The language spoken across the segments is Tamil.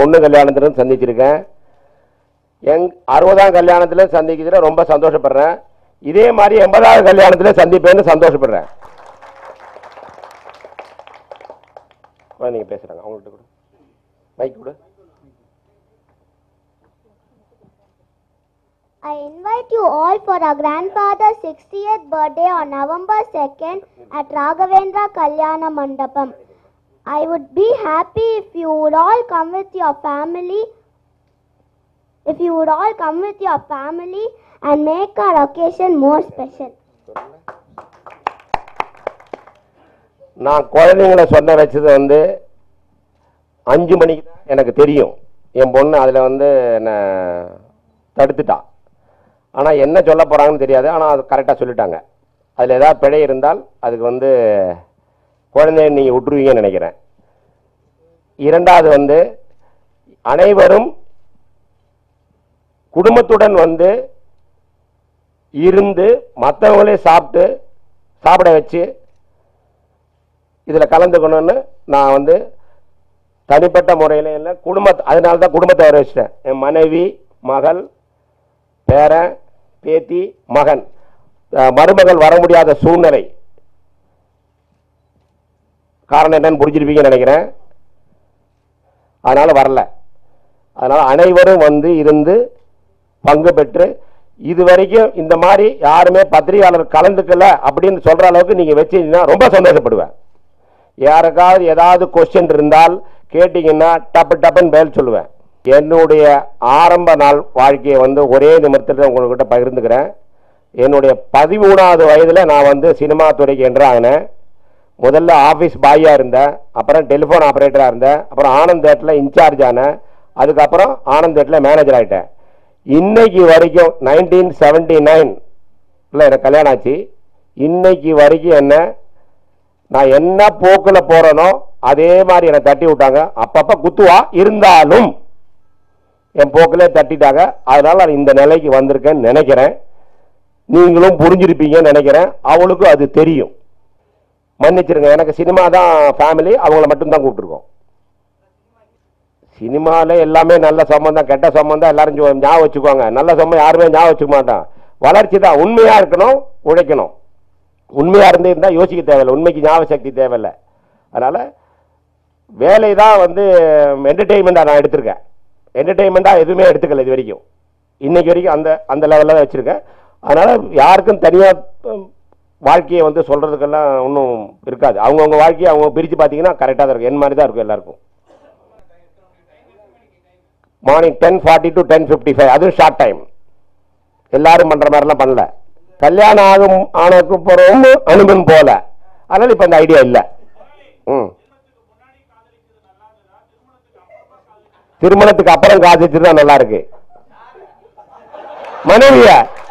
பொண்ணு கல்யாணத்திலும் சந்திச்சிருக்கேன் எங் அறுபதாம் கல்யாணத்துல சந்திக்கிறதுல ரொம்ப சந்தோஷப்படுறேன் இதே மாதிரி எண்பதாவது கல்யாணத்துல சந்திப்பேன்னு சந்தோஷப்படுறேன் குழந்தைங்க பேசுறாங்க அவங்கள்ட்ட கூட மைக் கொடு I invite you all for our grandfather's 60th birthday on November 2nd at Raghavendra Kalyana Mandapam. I would be happy if you would all come with your family, if you would all come with your family and make our occasion more special. நான் குழந்தைங்களை சொன்ன வச்சது வந்து அஞ்சு மணிக்கு தான் எனக்கு தெரியும் என் பொண்ணு அதில் வந்து என்னை தடுத்துட்டா ஆனால் என்ன சொல்ல போகிறாங்கன்னு தெரியாது ஆனால் அது கரெக்டாக சொல்லிட்டாங்க அதில் ஏதாவது பிழை இருந்தால் அதுக்கு வந்து குழந்தைய நீங்கள் விட்டுருவீங்கன்னு நினைக்கிறேன் இரண்டாவது வந்து அனைவரும் குடும்பத்துடன் வந்து இருந்து மற்றவங்களே சாப்பிட்டு சாப்பிட வச்சு இதில் கலந்துக்கணும்னு நான் வந்து தனிப்பட்ட முறையில் இல்லை குடும்ப அதனால தான் குடும்பத்தை வர வச்சிட்டேன் என் மனைவி மகள் பேரன் பேத்தி மகன் அஹ் மருமகள் வர முடியாத சூழ்நிலை காரணம் என்னன்னு புரிஞ்சிருப்பீங்கன்னு நினைக்கிறேன் அதனால வரல அதனால அனைவரும் வந்து இருந்து பங்கு பெற்று இது வரைக்கும் இந்த மாதிரி யாருமே பத்திரிகையாளர் கலந்துக்கல அப்படின்னு சொல்ற அளவுக்கு நீங்க வச்சீங்கன்னா ரொம்ப சந்தோஷப்படுவேன் யாருக்காவது ஏதாவது கொஸ்டின் இருந்தால் கேட்டீங்கன்னா டப்பு டப்புன்னு பதில் சொல்லுவேன் என்னுடைய ஆரம்ப நாள் வாழ்க்கையை வந்து ஒரே நிமிடத்தில் உங்கள்கிட்ட பகிர்ந்துக்கிறேன் என்னுடைய பதிமூணாவது வயதில் நான் வந்து சினிமா துறைக்கு என்று ஆகினேன் முதல்ல ஆஃபீஸ் பாயாக இருந்தேன் அப்புறம் டெலிஃபோன் ஆப்ரேட்டராக இருந்தேன் அப்புறம் ஆனந்த் தேட்டில் இன்சார்ஜ் ஆனேன் அதுக்கப்புறம் ஆனந்த் தேட்டில் மேனேஜர் ஆகிட்டேன் இன்னைக்கு வரைக்கும் நைன்டீன் செவன்டி நைனில் எனக்கு கல்யாணம் ஆச்சு இன்னைக்கு வரைக்கும் என்ன நான் என்ன போக்கில் போறேனோ அதே மாதிரி என்னை தட்டி விட்டாங்க அப்பப்ப குத்துவா இருந்தாலும் என் போக்கிலே தட்டிட்டாங்க அதனால நான் இந்த நிலைக்கு வந்திருக்கேன்னு நினைக்கிறேன் நீங்களும் புரிஞ்சிருப்பீங்கன்னு நினைக்கிறேன் அவளுக்கும் அது தெரியும் மன்னிச்சிருங்க எனக்கு சினிமா தான் ஃபேமிலி அவங்கள மட்டும்தான் கூப்பிட்டுருக்கோம் சினிமாவில் எல்லாமே நல்ல சம்பந்தம் கெட்ட சம்பந்தம் எல்லாரும் சொ- ஞாபகம் வச்சுக்குவாங்க நல்ல சம்பந்தம் யாருமே ஞாபகம் வச்சுக்க மாட்டான் வளர்ச்சி தான் உண்மையாக இருக்கணும் உழைக்கணும் உண்மையாக இருந்து இருந்தால் யோசிக்க தேவையில்லை உண்மைக்கு ஞாபக சக்தி தேவையில்லை அதனால் வேலை தான் வந்து என்டர்டெயின்மெண்ட்டாக நான் எடுத்திருக்கேன் என்டர்டெயின்மெண்ட்டாக எதுவுமே எடுத்துக்கல இது வரைக்கும் இன்னைக்கு வரைக்கும் அந்த அந்த லெவலில் தான் வச்சுருக்கேன் அதனால் யாருக்கும் தனியாக வாழ்க்கையை வந்து சொல்கிறதுக்கெல்லாம் ஒன்றும் இருக்காது அவங்கவுங்க வாழ்க்கையை அவங்க பிரித்து பார்த்தீங்கன்னா கரெக்டாக தான் இருக்கும் என் மாதிரி தான் இருக்கும் எல்லாருக்கும் morning ten forty to ten fifty five அதுவும் ஷார்ட் டைம் எல்லாரும் பண்ற மாதிரிலாம் பண்ணல கல்யாணம் ஆகும் ஆனதுக்கு அப்புறம் அனுமன் போல அதனால இப்ப அந்த ஐடியா இல்ல ம் திருமணத்துக்கு அப்புறம் காதலிச்சது தான் நல்லா இருக்கு மனைவிய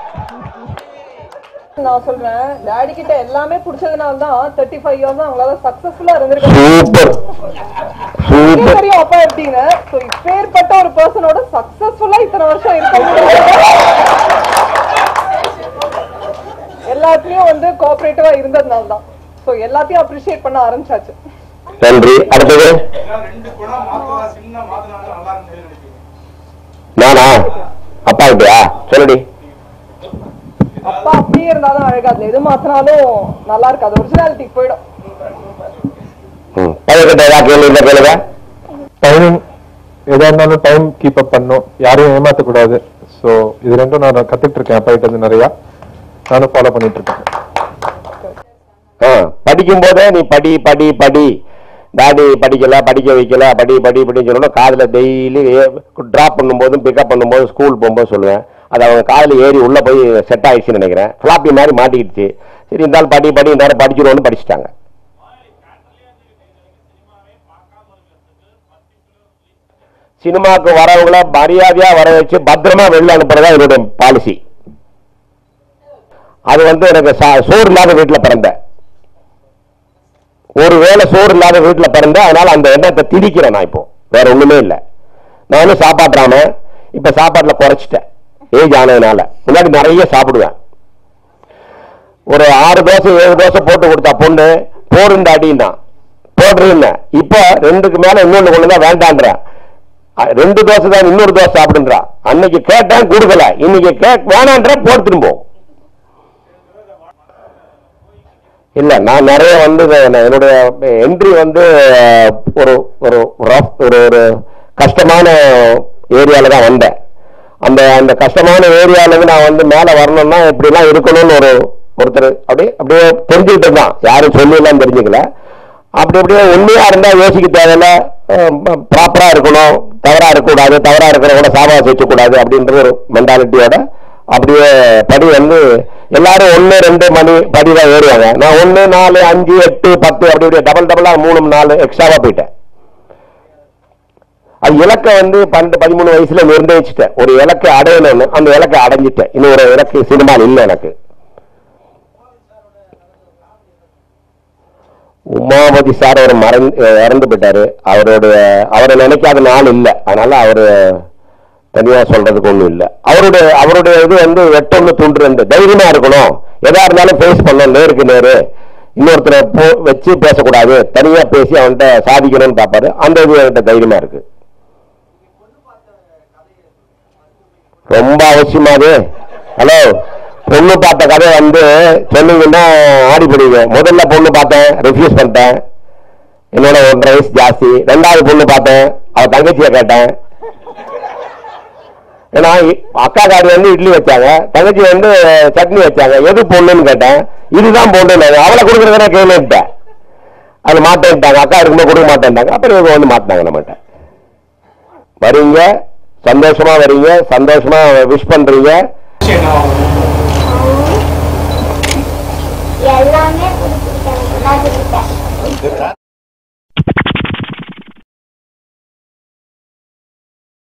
நான் சொல்றேன் டாடி கிட்ட எல்லாமே பிடிச்சதுனால தான் தேர்ட்டி ஃபைவ் இயர்ஸ் அவங்களால சக்சஸ்ஃபுல்லா இருந்திருக்காங்க சூப்பர் சூப்பர் தெரியும் அப்பா எப்படின்னு சோ இப்பேற்பட்ட ஒரு பர்சனோட சக்சஸ்ஃபுல்லா இத்தனை வருஷம் இருக்க முடியாது எல்லாத்துலயும் வந்து கோஆபரேட்டிவா இருந்ததுனால தான் சோ எல்லாத்தையும் அப்ரிஷியேட் பண்ண ஆரம்பிச்சாச்சு நன்றி அடுத்தது ரெண்டு குணம் மாத்தலாம் சின்ன மாத்தினாலும் நல்லா இருந்தது நினைக்கிறேன் நானா அப்பா கிட்டயா சொல்லுடி அப்பா அப்படியே இருந்தாலும் அழகா அதுல எது மாத்தினாலும் நல்லா இருக்காது ஒரிஜினாலிட்டிக்கு போயிடும் ம் பையன்கிட்ட ஏதாவது கேள்வி இருந்தா கேளுங்க டைமிங் எதா இருந்தாலும் டைம் கீப் அப் பண்ணும் யாரையும் ஏமாத்தக்கூடாது ஸோ இது ரெண்டும் நான் கத்துட்டு இருக்கேன் அப்பா கிட்ட இருந்து நிறையா நானும் ஃபாலோ பண்ணிட்டு இருக்கேன் ஆ, படிக்கும் போதே நீ படி படி படி டாடி படிக்கல படிக்க வைக்கல படி படி படின்னு சொல்லணும் காதில் டெய்லி ட்ராப் பண்ணும்போதும் பிக்கப் பண்ணும்போதும் ஸ்கூல் போகும்போது சொல்லுவேன் அது அவங்க காதில் ஏறி உள்ளே போய் செட் ஆயிடுச்சுன்னு நினைக்கிறேன் ஃப்ளாப்பி மாதிரி மாட்டிக்கிடுச்சு சரி இருந்தாலும் படி படி நேரம் படிச்சிருவோம்னு படிச்சிட்டாங்க சினிமாவுக்கு வரவங்கள மரியாதையா வர வச்சு பத்திரமா வெளில அனுப்புறதா என்னுடைய பாலிசி அது வந்து எனக்கு சா- சோறு இல்லாத வீட்டில் பிறந்தேன் ஒரு வேளை சோறு இல்லாத வீட்டில் பிறந்தேன் அதனால அந்த எண்ணத்தை திரிக்கிறேன் நான் இப்போ வேற ஒண்ணுமே இல்லை நானும் சாப்பாட்டுறாம இப்ப சாப்பாட்டுல குறைச்சிட்டேன் ஏஜ் ஆனதுனால முன்னாடி நிறைய சாப்பிடுவேன் ஒரு ஆறு தோசை ஏழு தோசை போட்டு கொடுத்தா பொண்ணு போடுண்ட அடின்னா போடுறேன்னு இப்போ ரெண்டுக்கு மேல இன்னொன்னு கொண்டு தான் வேண்டான்றேன் அ, ரெண்டு தோசை தான் இன்னொரு தோசை சாப்பிடுன்றா அன்னைக்கு கேட்டேன் கொடுக்கல இன்னைக்கு கேக் வேணான்ற போட்டு திரும்போம் இல்ல நான் நிறைய வந்து இத- நான் என்னுடைய என்ட்ரி வந்து அஹ், ஒரு ஒரு rough- ஒரு ஒரு கஷ்டமான ஏரியால தான் வந்தேன் அந்த அந்த கஷ்டமான ஏரியால இருந்து நான் வந்து மேல வரணும்னா இப்படிலாம் இருக்கணும்னு ஒரு ஒருத்தர் அப்படியே அப்படியே தெரிஞ்சுக்கிட்டு தான் யாரும் சொல்லியெல்லாம் தெரிஞ்சுக்கல அப்படி அப்படியே உண்மையா இருந்தா யோசிக்க தேவையில்ல ப்ராப்பரா இருக்கணும் தவறா இருக்கக்கூடாது தவறா இருக்கிறவங்கள சாபாஸ் வச்சக்கூடாது அப்படின்ற ஒரு மென்டாலிட்டியோட அப்படியே படி வந்து எல்லாரும் ஒன்று ரெண்டு மணி படி தான் ஏறுவாங்க நான் ஒன்று நாலு அஞ்சு எட்டு பத்து அப்படி அப்படியே டபுள் டபுளா மூணு நாலு எக்ஸ்ட்ராவா போயிட்டேன் அது இலக்கை வந்து பன்னெண்டு பதிமூணு வயசுல நிர்ணயிச்சிட்டேன் ஒரு இலக்கை அடையணும்னு அந்த இலக்கை அடைஞ்சிட்டேன் இன்னும் ஒரு இலக்கு சினிமாவில் இல்லை எனக்கு உமாபதி சார் அவர் மறைந்து இறந்து போயிட்டாரு அவருடைய அவரை நினைக்காத நாள் இல்லை அதனால அவரு தனியா சொல்றதுக்கு ஒண்ணும் இல்லை அவருடைய அவருடைய இது வந்து எட்டொன்னு துண்டு ரெண்டு தைரியமா இருக்கணும் எதா இருந்தாலும் ஃபேஸ் பண்ணணும் நேருக்கு நேரு இன்னொருத்தரை போ வச்சு பேசக்கூடாது தனியா பேசி அவன்கிட்ட சாதிக்கணும்னு பார்ப்பாரு அந்த இது என்கிட்ட தைரியமா இருக்கு ரொம்ப அவசியமாது ஹலோ பொண்ணு பார்த்த கதை வந்து சொன்னீங்கன்னா ஆடி போடுவீங்க முதல்ல பொண்ணு பார்த்தேன் ரிஃப்யூஸ் பண்ணிட்டேன் என்னோட ஒன்றரை வயசு ஜாஸ்தி ரெண்டாவது பொண்ணு பார்த்தேன் அவ தங்கச்சியை கேட்டேன் ஏன்னா இ- அக்கா காரி வந்து இட்லி வச்சாங்க தங்கச்சி வந்து சட்னி வச்சாங்க எது பொண்ணுன்னு கேட்டேன் இதுதான் பொண்ணு அவளை கொடுக்குறதுனா கேளுன்ட்டேன் அது மாட்டேன்ட்டாங்க அக்கா இருக்கும்போது கொடுக்க மாட்டேன்ட்டாங்க அப்புறம் இவங்க வந்து மாட்டினாங்க நம்மகிட்ட வரீங்க சந்தோஷமா வரீங்க சந்தோஷமா விஷ் பண்றீங்க எல்லாமே பிடிச்சிருக்கேன் நல்லா இருக்கேன்